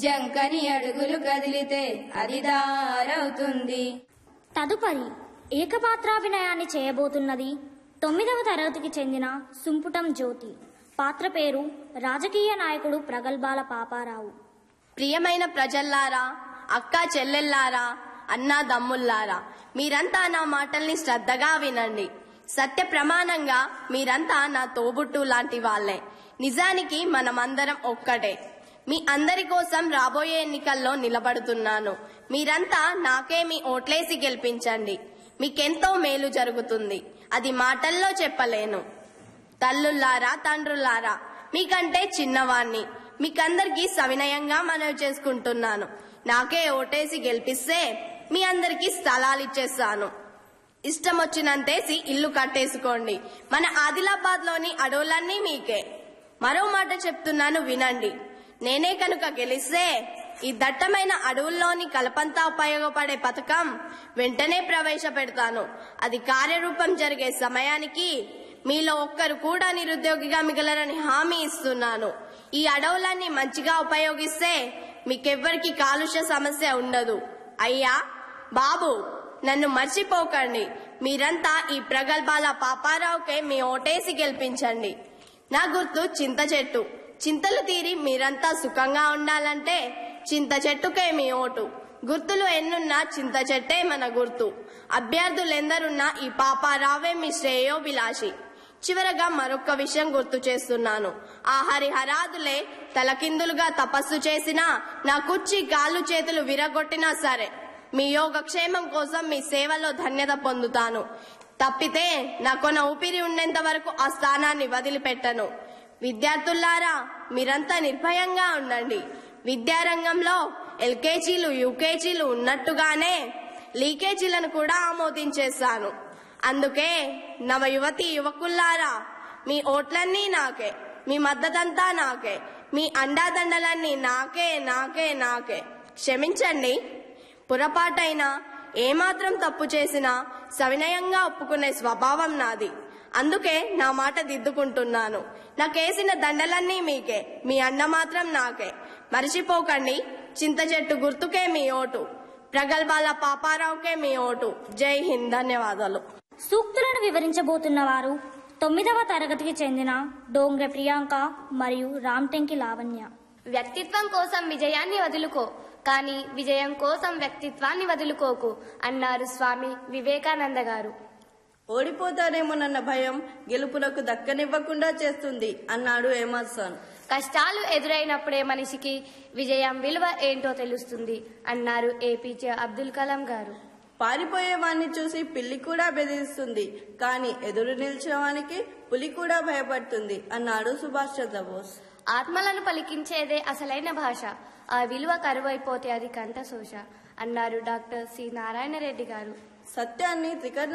జంకని అడుగులు కదిలితే అది దారవుతుంది తదుపరి ఏకపాత్రాభినయాన్ని చేయబోతున్నది తొమ్మిదవ తరగతికి చెందిన సుంపుటం జ్యోతి పాత్ర పేరు రాజకీయ నాయకుడు ప్రగల్భాల పాపారావు ప్రియమైన ప్రజల్లారా అక్క చెల్లెల్లారా అన్నా దమ్ముల్లారా మీరంతా నా మాటల్ని శ్రద్ధగా వినండి సత్య ప్రమాణంగా మీరంతా నా తోబుట్టు లాంటి వాళ్ళే నిజానికి మనమందరం ఒక్కటే మీ అందరి కోసం రాబోయే ఎన్నికల్లో నిలబడుతున్నాను మీరంతా నాకే మీ ఓట్లేసి గెలిపించండి మీకెంతో మేలు జరుగుతుంది అది మాటల్లో చెప్పలేను తల్లుల్లారా తండ్రుల్లారా మీకంటే చిన్నవాణ్ణి మీకందరికీ సవినయంగా మనవి చేసుకుంటున్నాను నాకే ఓటేసి గెలిపిస్తే మీ అందరికీ స్థలాలు ఇచ్చేస్తాను ఇష్టం వచ్చినంతేసి ఇల్లు కట్టేసుకోండి మన ఆదిలాబాద్ లోని అడవులన్నీ మీకే మరో మాట చెప్తున్నాను వినండి నేనే కనుక గెలిస్తే ఈ దట్టమైన అడవుల్లోని కలపంతా ఉపయోగపడే పథకం వెంటనే ప్రవేశపెడతాను అది కార్యరూపం జరిగే సమయానికి మీలో ఒక్కరు కూడా నిరుద్యోగిగా మిగలరని హామీ ఇస్తున్నాను ఈ అడవులన్నీ మంచిగా ఉపయోగిస్తే మీకెవ్వరికి కాలుష్య సమస్య ఉండదు అయ్యా బాబు నన్ను మర్చిపోకండి మీరంతా ఈ ప్రగల్భాల పాపారావుకే మీ ఓటేసి గెలిపించండి నా గుర్తు చింత చెట్టు చింతలు తీరి మీరంతా సుఖంగా ఉండాలంటే చింత చెట్టుకే మీ ఓటు గుర్తులు ఎన్నున్నా చింత చెట్టే మన గుర్తు అభ్యర్థులెందరున్నా ఈ పాపారావే మీ శ్రేయోభిలాషి చివరగా మరొక విషయం గుర్తు చేస్తున్నాను ఆ హరిహరాదులే తలకిందులుగా తపస్సు చేసినా నా కుర్చీ కాళ్ళు చేతులు విరగొట్టినా సరే మీ యోగక్షేమం కోసం మీ సేవలో ధన్యత పొందుతాను తప్పితే నా కొన ఊపిరి ఉండేంత వరకు ఆ స్థానాన్ని వదిలిపెట్టను విద్యార్థులారా మీరంతా నిర్భయంగా ఉండండి విద్యారంగంలో ఎల్కేజీలు యూకేజీలు ఉన్నట్టుగానే లీకేజీలను కూడా ఆమోదించేశాను అందుకే నవ యువతి యువకుల్లారా మీ ఓట్లన్నీ నాకే మీ మద్దతంతా నాకే మీ అండాదండలన్నీ నాకే నాకే నాకే క్షమించండి పొరపాటైనా ఏమాత్రం తప్పు చేసినా సవినయంగా ఒప్పుకునే స్వభావం నాది అందుకే నా మాట దిద్దుకుంటున్నాను నాకేసిన దండలన్నీ మీకే మీ అండ మాత్రం నాకే మర్చిపోకండి చింత చెట్టు గుర్తుకే మీ ఓటు ప్రగల్భాల పాపారావుకే మీ ఓటు జై హింద్ ధన్యవాదాలు సూక్తులను వివరించబోతున్న వారు తొమ్మిదవ తరగతికి చెందిన డోంగ్రె ప్రియాంక మరియు రామ్టెంకి లావణ్య వ్యక్తిత్వం కోసం విజయాన్ని వదులుకో కానీ విజయం కోసం వ్యక్తిత్వాన్ని వదులుకోకు అన్నారు స్వామి వివేకానంద గారు ఓడిపోతానేమోనన్న భయం గెలుపునకు దక్కనివ్వకుండా చేస్తుంది అన్నాడు ఎమర్సన్ కష్టాలు ఎదురైనప్పుడే మనిషికి విజయం విలువ ఏంటో తెలుస్తుంది అన్నారు ఏపీజే అబ్దుల్ కలాం గారు పారిపోయేవాణ్ణి చూసి పిల్లి కూడా బెదిరిస్తుంది కానీ ఎదురు నిలిచేవానికి పులి కూడా భయపడుతుంది అన్నాడు సుభాష్ చంద్రబోస్ ఆత్మలను పలికించేదే అసలైన భాష ఆ విలువ కరువైపోతే అది కంఠశోష అన్నారు డాక్టర్ సి నారాయణ రెడ్డి గారు సత్యాన్ని త్రికరణ